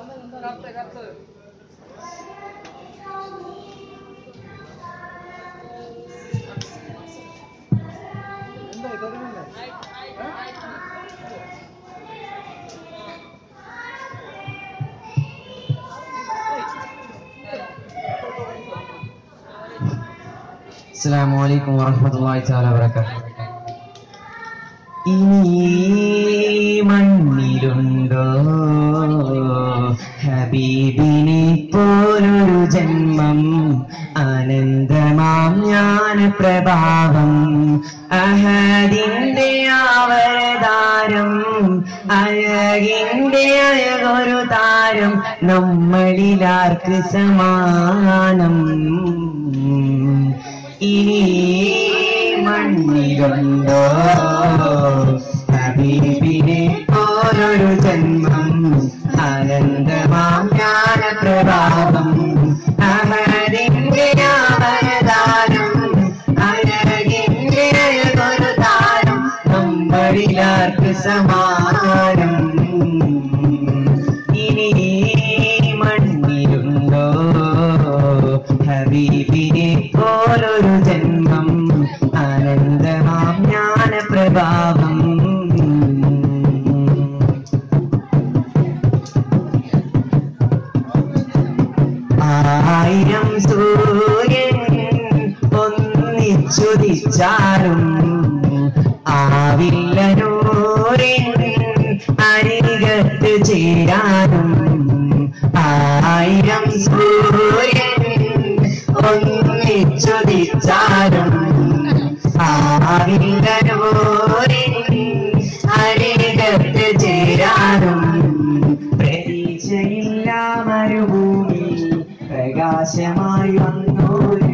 അസ്സലാമു അലൈക്കും വറഹ്മത്തുള്ളാഹി തആല വബറകാതുഹു ഇനി മണ്ണിലുണ്ടോ ഹബീബിനെ പോലൊരു ജന്മം ആനന്ദമാം ജ്ഞാന പ്രഭാവം അഹദിന്റെ ആവരതാരം അഴകിന്റെ അഴകൊരു താരം നമ്മളിലാർക്ക് സമാനം ഇനി മണ്ണിലുണ്ടോ ഹബീബിനെ ഓരൊരു ജന്മം ആനന്ദമാം ജ്ഞാനപ്രഭാവം അഹരിന്റെ ആവരതാരം അഴകിന്റെ അഴകൊരു താരം നമ്മളിലാർക്ക് സമാനം ഇനി മണ്ണിലുണ്ടോ ഹബീബിനെ പോലൊരു ജന്മം ആനന്ദമാം ജ്ഞാനപ്രഭാവം ആയിരം സൂര്യൻ ഒന്നിച്ചുദിച്ചാലും ആവില്ല നൂറിൻ അരികത്ത് ചേരാനും ആയിരം സൂര്യൻ ഒന്നിച്ചുദിച്ചാലും ആവില്ല നൂറിൻ അരികത്ത് ചേരാനും പ്രതീക്ഷയില്ല മരുഭൂമി പ്രകാശമായി വന്നോര്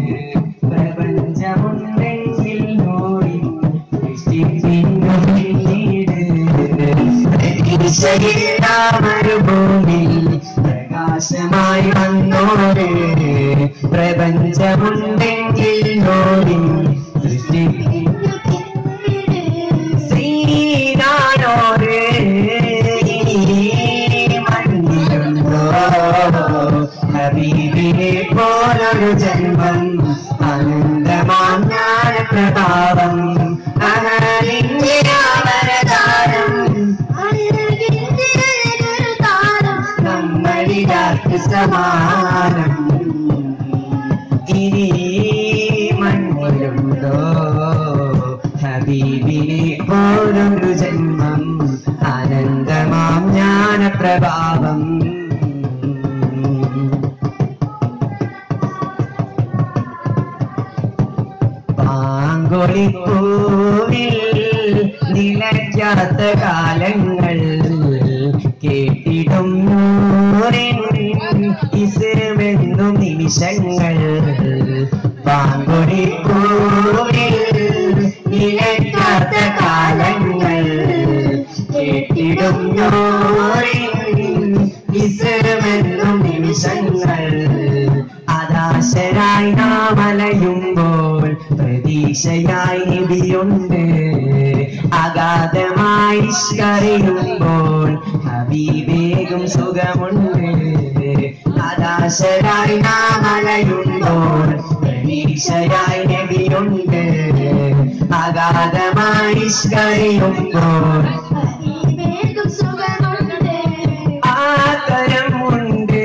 പ്രപഞ്ചമുണ്ടെങ്കിൽ നോടി സൃഷ്ടിപ്പിന്നു പിന്നീട് പ്രതീക്ഷയില്ല മരുഭൂമി പ്രകാശമായി വന്നോര് പ്രപഞ്ചമുണ്ടെങ്കിൽ നോടി സൃഷ്ടിപ്പിന്നു ശ്രീനാനോര് മണ്ണിലുണ്ടോ ഹബീബിനെ പോലൊരു ജന്മം അനന്തമാം ജ്ഞാനപ്രഭാവം അഹലിന്റെ ആവരതാരം നമ്മളിലാർക്ക് സമാനം ഇനി മണ്ണിലുണ്ടോ ഹബീബിനെ പോലൊരു ജന്മം ആനന്ദമാം ജ്ഞാനപ്രഭാവം പാങ്കൊളിപ്പൂവിൽ നിലയ്ക്കാത്ത കാലങ്ങൾ കേട്ടിടും നൂറിൻ ഇസ്മെന്നും നിമിഷങ്ങൾ പാങ്കൊളിപ്പൂവിൽ നിലയ്ക്കാത്ത കാലങ്ങൾ കേട്ടിടും നൂറിൻ ഇസ്മെന്നും നിമിഷങ്ങൾ അദാശരായി നാം അലയുമ്പോൾ പ്രതീക്ഷയായി നിധിയുണ്ട് അഗാധമായി കരയുമ്പോൾ ഹബീബേകും സുഖമുണ്ട് അദാശരായി നാം അലയുമ്പോൾ പ്രതീക്ഷയായി നബിയുണ്ട് അഗാധമായി കരയുമ്പോൾ ആതരമുണ്ട്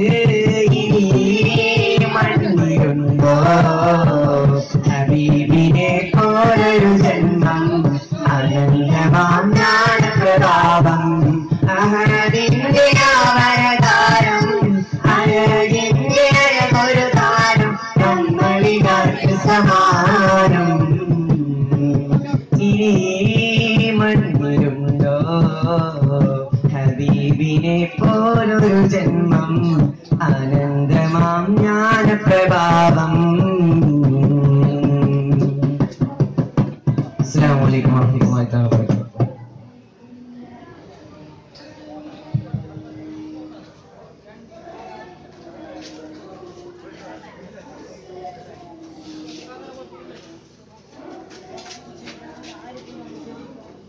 ഈ മണ്ണിലുണ്ടോ ഹബീബിനെ പോലൊരു ജന്മം അനന്തമാം ജ്ഞാനപ്രതാപം അഹദിന്റെ ആവരതാരം അഴകിന്റെ അഴകൊരു താരം നമ്മളികാർക്ക് സമാനം ഈ മണ്ണിലുണ്ടോ ഹബീബിനെ പോലൊരു ജന്മം ആനന്ദമാം ജ്ഞാനപ്രഭാവം